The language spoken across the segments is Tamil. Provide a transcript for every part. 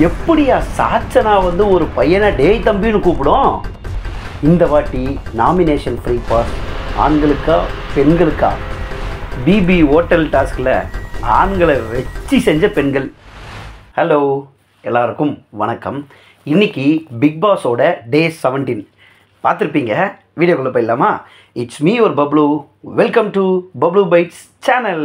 எப்படியா சாச்சனா வந்து ஒரு பையனை டேய் தம்பின்னு கூப்பிடும் இந்த வாட்டி நாமினேஷன் ஃப்ரீ பாஸ் ஆண்களுக்கா பெண்களுக்கா பிபி ஹோட்டல் டாஸ்கில் ஆண்களை வச்சு செஞ்ச பெண்கள் ஹலோ எல்லாருக்கும் வணக்கம் இன்னைக்கு பிக் பாஸோட டே செவன்டீன் பார்த்துருப்பீங்க வீடியோக்குள்ளே போயிடலாமா இட்ஸ் மீ ஒரு Bablu welcome to Bablu bites channel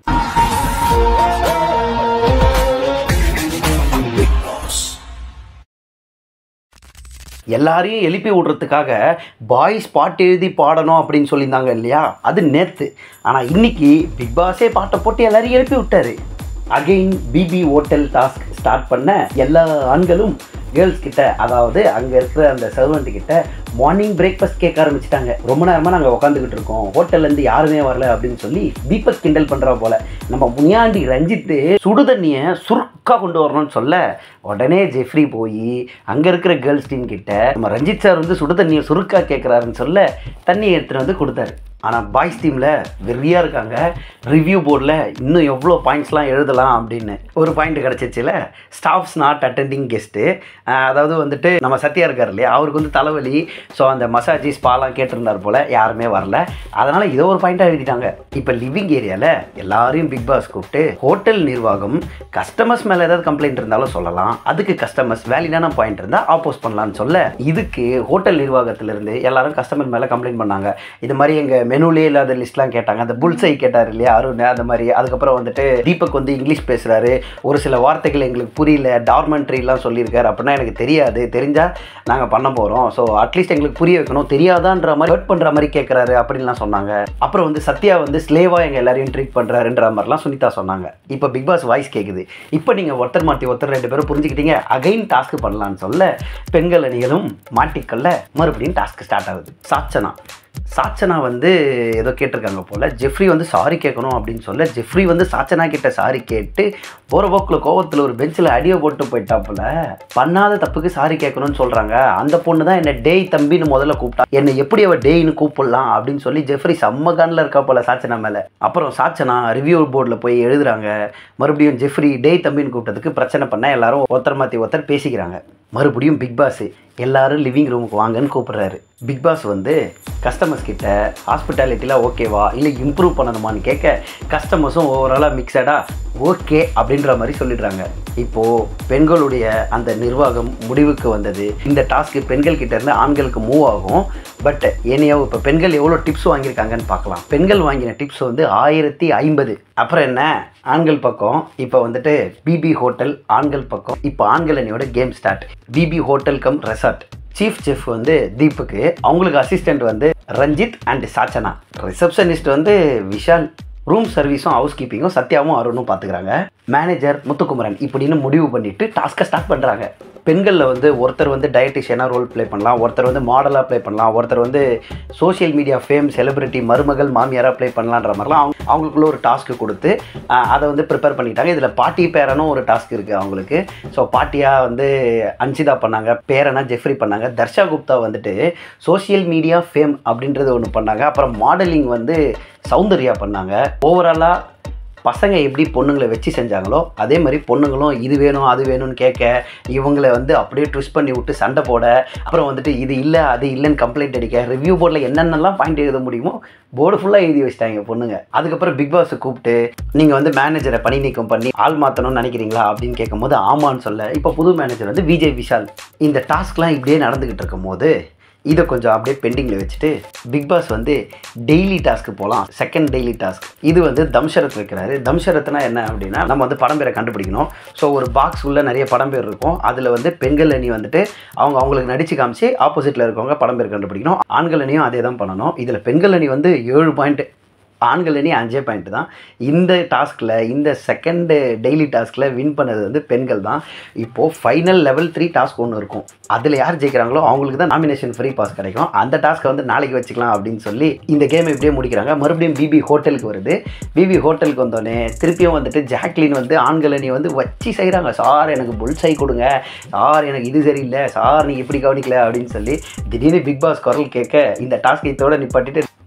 எல்லாரையும் எழுப்பி விடுறதுக்காக பாய்ஸ் பாட்டு எழுதி பாடணும் அப்படின்னு சொல்லியிருந்தாங்க இல்லையா அது நேற்று ஆனால் இன்னைக்கு பிக் பாஸே பாட்டை போட்டு எல்லாரையும் எழுப்பி விட்டாரு again BB hotel task start பண்ண எல்லா ஆண்களும் கேர்ள்ஸ் கிட்ட அதாவது அங்கே இருக்கிற அந்த சர்வெண்ட் கிட்ட மார்னிங் பிரேக்ஃபாஸ்ட் கேட்க ஆரம்பிச்சிட்டாங்க ரொம்ப நேரமாக நாங்கள் உட்காந்துக்கிட்டு இருக்கோம் ஹோட்டல்லேருந்து யாருமே வரல அப்படின்னு சொல்லி தீபக் கிண்டல் பண்ணுறா போல நம்ம முனியாண்டி ரஞ்சித்து சுடு தண்ணியை சுருக்கா கொண்டு வரணும்னு சொல்ல உடனே ஜெஃப்ரி போய் அங்கே இருக்கிற கேர்ள்ஸ் டீம் கிட்ட நம்ம ரஞ்சித் சார் வந்து சுடு தண்ணியை சுருக்கா கேட்குறாருன்னு சொல்ல தண்ணியை எடுத்துகிட்டு வந்து கொடுத்தாரு ஆனால் பாய்ஸ் டீமில் வெறியாக இருக்காங்க ரிவ்யூ போர்டில் இன்னும் எவ்வளோ பாயிண்ட்ஸ்லாம் எழுதலாம் அப்படின்னு ஒரு பாயிண்ட் கிடச்சிச்சுல ஸ்டாஃப்ஸ் நாட் அட்டெண்டிங் கெஸ்ட்டு அதாவது வந்துட்டு நம்ம சத்யா இருக்கார் இல்லையா அவருக்கு வந்து தலைவலி ஸோ அந்த மசாஜி ஸ்பாலாம் கேட்டிருந்தார் போல் யாருமே வரல அதனால் இதை ஒரு பாயிண்ட்டாக எழுதிட்டாங்க இப்போ லிவிங் ஏரியாவில் எல்லாரையும் பிக் பாஸ் கூப்பிட்டு ஹோட்டல் நிர்வாகம் கஸ்டமர்ஸ் மேலே ஏதாவது கம்ப்ளைண்ட் இருந்தாலும் சொல்லலாம் அதுக்கு கஸ்டமர்ஸ் வேலிடான பாயிண்ட் இருந்தால் ஆப்போஸ் பண்ணலாம்னு சொல்ல இதுக்கு ஹோட்டல் நிர்வாகத்திலிருந்து எல்லாரும் கஸ்டமர் மேலே கம்ப்ளைண்ட் பண்ணாங்க இது மாதிரி எங்கள் மெனுலே இல்லாத லிஸ்ட்லாம் கேட்டாங்க அந்த புல்சை கேட்டார் இல்லையா அருண் அந்த மாதிரி அதுக்கப்புறம் வந்துட்டு தீபக் வந்து இங்கிலீஷ் பேசுகிறாரு ஒரு சில வார்த்தைகள் எங்களுக்கு புரியல டார்மெண்ட்ரிலாம் சொல்லியிருக்காரு அப்படின்னா எனக்கு தெரியாது தெரிஞ்சால் நாங்கள் பண்ண போகிறோம் ஸோ அட்லீஸ்ட் எங்களுக்கு புரிய வைக்கணும் தெரியாதான்ற மாதிரி ஹர்ட் பண்ணுற மாதிரி கேட்குறாரு அப்படின்லாம் சொன்னாங்க அப்புறம் வந்து சத்யா வந்து ஸ்லேவாக எங்கள் எல்லாரையும் ட்ரீட் பண்ணுறாருன்ற மாதிரிலாம் சுனிதா சொன்னாங்க இப்போ பிக் பாஸ் வாய்ஸ் கேட்குது இப்போ நீங்கள் ஒருத்தர் மாற்றி ஒருத்தர் ரெண்டு பேரும் புரிஞ்சுக்கிட்டீங்க அகைன் டாஸ்க் பண்ணலான்னு சொல்ல பெண்கள் அணிகளும் மாட்டிக்கொள்ள மறுபடியும் டாஸ்க் ஸ்டார்ட் ஆகுது சாச்சனா சாச்சனா வந்து ஏதோ கேட்டிருக்காங்க போல் ஜெஃப்ரி வந்து சாரி கேட்கணும் அப்படின்னு சொல்ல ஜெஃப்ரி வந்து சாச்சனா கிட்ட சாரி கேட்டு போகிற போக்கில் கோவத்தில் ஒரு பெஞ்சில் அடியை போட்டு போயிட்டாப்புல பண்ணாத தப்புக்கு சாரி கேட்கணும்னு சொல்கிறாங்க அந்த பொண்ணு தான் என்னை டேய் தம்பின்னு முதல்ல கூப்பிட்டா என்னை எப்படி அவள் டேய்னு கூப்பிடலாம் அப்படின்னு சொல்லி ஜெஃப்ரி செம்ம கண்ணில் இருக்கா போல சாச்சனா மேலே அப்புறம் சாச்சனா ரிவ்யூ போர்டில் போய் எழுதுறாங்க மறுபடியும் ஜெஃப்ரி டேய் தம்பின்னு கூப்பிட்டதுக்கு பிரச்சனை பண்ண எல்லாரும் ஒருத்தர் மாற்றி ஒருத்தர் பேசிக்கிறாங்க மறுபடியும் பிக் பாஸ் எல்லாரும் லிவிங் ரூமுக்கு வாங்கன்னு கூப்பிடுறாரு பிக் பாஸ் வந்து கஸ்டமர்ஸ் கிட்ட ஹாஸ்பிட்டாலிட்டிலாம் ஓகேவா இல்லை இம்ப்ரூவ் பண்ணணுமான்னு கேட்க கஸ்டமர்ஸும் ஓவராலாக மிக்சடாக ஓகே அப்படின்ற மாதிரி சொல்லிடுறாங்க இப்போது பெண்களுடைய அந்த நிர்வாகம் முடிவுக்கு வந்தது இந்த டாஸ்க்கு பெண்கள் கிட்ட இருந்து ஆண்களுக்கு மூவ் ஆகும் பட் ஏனையோ இப்போ பெண்கள் எவ்வளோ டிப்ஸ் வாங்கியிருக்காங்கன்னு பார்க்கலாம் பெண்கள் வாங்கின டிப்ஸ் வந்து ஆயிரத்தி ஐம்பது அப்புறம் என்ன ஆண்கள் பக்கம் இப்போ வந்துட்டு பிபி ஹோட்டல் ஆண்கள் பக்கம் இப்போ ஆண்கள் அணியோட game start BB hotel cum resort chief chef வந்து தீப்புக்கு அவங்களுக்கு அசிஸ்டன்ட் வந்து ரஞ்சித் அண்ட் சாச்சனா ரிசப்ஷனிஸ்ட் வந்து விஷால் ரூம் சர்வீஸும் ஹவுஸ் கீப்பிங்கும் சத்யாவும் அருணும் பார்த்துக்கிறாங்க மேனேஜர் முத்துக்குமரன் இப்படின்னு முடிவு பண்ணிட்டு டாஸ்க்கை ஸ்டார்ட் பண்ணுறாங்க பெண்களில் வந்து ஒருத்தர் வந்து டயட்டிஷியனாக ரோல் ப்ளே பண்ணலாம் ஒருத்தர் வந்து மாடலாக ப்ளே பண்ணலாம் ஒருத்தர் வந்து சோஷியல் மீடியா ஃபேம் செலிபிரிட்டி மருமகள் மாமியாராக ப்ளே பண்ணலான்ற மாதிரிலாம் அவங்க அவங்களுக்குள்ள ஒரு டாஸ்க்கு கொடுத்து ஆஹ், அதை வந்து ப்ரிப்பேர் பண்ணிட்டாங்க இதில் பாட்டி பேரனும் ஒரு டாஸ்க் இருக்குது அவங்களுக்கு ஸோ பாட்டியாக வந்து அன்சிதா பண்ணாங்க பேரனா ஜெஃப்ரி பண்ணாங்க தர்ஷா குப்தா வந்துட்டு சோஷியல் மீடியா ஃபேம் அப்படின்றது ஒன்று பண்ணாங்க அப்புறம் மாடலிங் வந்து சௌந்தர்யா பண்ணாங்க ஓவராலாக பசங்க எப்படி பொண்ணுங்களை வச்சு செஞ்சாங்களோ அதே மாதிரி பொண்ணுங்களும் இது வேணும் அது வேணும்னு கேட்க இவங்களை வந்து அப்படியே ட்விஸ்ட் பண்ணி விட்டு சண்டை போட அப்புறம் வந்துட்டு இது இல்லை அது இல்லைன்னு கம்ப்ளைண்ட் அடிக்க ரிவ்யூ போர்டில் என்னென்னலாம் பாயிண்ட் எழுத முடியுமோ போர்டு ஃபுல்லாக எழுதி வச்சிட்டாங்க பொண்ணுங்க அதுக்கப்புறம் பிக் பாஸை கூப்பிட்டு நீங்கள் வந்து மேனேஜரை பணி நீக்கம் பண்ணி ஆள் மாற்றணும்னு நினைக்கிறீங்களா அப்படின்னு கேட்கும்போது ஆமான்னு சொல்ல இப்போ புது மேனேஜர் வந்து விஜய் விஷால் இந்த டாஸ்க்லாம் இப்படியே நடந்துக்கிட்டு இருக்கும்போது இதை கொஞ்சம் அப்படியே பெண்டிங்கில் வச்சுட்டு பிக் பாஸ் வந்து டெய்லி டாஸ்க்கு போகலாம் செகண்ட் டெய்லி டாஸ்க் இது வந்து தம்ஷரத் வைக்கிறாரு தம்ஷரத்னா என்ன அப்படின்னா நம்ம வந்து படம் பேரை கண்டுபிடிக்கணும் ஸோ ஒரு பாக்ஸ் உள்ள நிறைய படம் பேர் இருக்கும் அதில் வந்து பெண்கள் அணி வந்துட்டு அவங்க அவங்களுக்கு நடிச்சு காமிச்சு ஆப்போசிட்டில் இருக்கவங்க படம் பேர் கண்டுபிடிக்கணும் ஆண்கள் அணியும் அதே தான் பண்ணணும் இதில் பெண்கள் அணி வந்து ஏழு பாயிண்ட் ஆண்கள் அணி அஞ்சே பாயிண்ட் தான் இந்த டாஸ்கில் இந்த செகண்டு டெய்லி டாஸ்கில் வின் பண்ணது வந்து பெண்கள் தான் இப்போது ஃபைனல் லெவல் த்ரீ டாஸ்க் ஒன்று இருக்கும் அதில் யார் ஜெயிக்கிறாங்களோ அவங்களுக்கு தான் நாமினேஷன் ஃப்ரீ பாஸ் கிடைக்கும் அந்த டாஸ்க்கை வந்து நாளைக்கு வச்சுக்கலாம் அப்படின்னு சொல்லி இந்த கேம் இப்படியே முடிக்கிறாங்க மறுபடியும் பிபி ஹோட்டலுக்கு வருது பிபி ஹோட்டலுக்கு வந்தோடனே திருப்பியும் வந்துட்டு ஜாக்லின் வந்து ஆண்கள் அணி வந்து வச்சு செய்கிறாங்க சார் எனக்கு புல்சை கொடுங்க சார் எனக்கு இது சரியில்லை சார் நீங்கள் இப்படி கவனிக்கல அப்படின்னு சொல்லி திடீர்னு பிக் பாஸ் குரல் கேட்க இந்த டாஸ்க் இதோட நிப்பாட்டிட்டு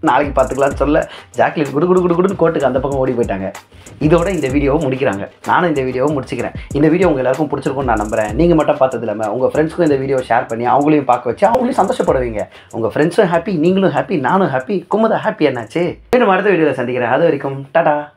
நாளைக்கு பார்த்துக்கலாம்னு சொல்ல ஜாக்லின் குடு குடு குடு குடுன்னு கோட்டுக்கு அந்த பக்கம் ஓடி போயிட்டாங்க இதோட இந்த வீடியோவை முடிக்கிறாங்க நானும் இந்த வீடியோவை முடிச்சுக்கிறேன் இந்த வீடியோ உங்கள் எல்லாருக்கும் பிடிச்சிருக்கும்னு நான் நம்புறேன் நீங்கள் மட்டும் பார்த்தது இல்லாமல் உங்கள் ஃப்ரெண்ட்ஸ்க்கும் இந்த வீடியோ ஷேர் பண்ணி அவங்களையும் பார்க்க வச்சு அவங்களையும் சந்தோஷப்படுவீங்க உங்கள் ஃப்ரெண்ட்ஸும் ஹாப்பி நீங்களும் ஹாப்பி நானும் ஹாப்பி குமுதா ஹாப்பி என்னாச்சு மீண்டும் அடுத்த வீடியோவில் சந்திக்கிறேன் அது வரைக்கும் டாடா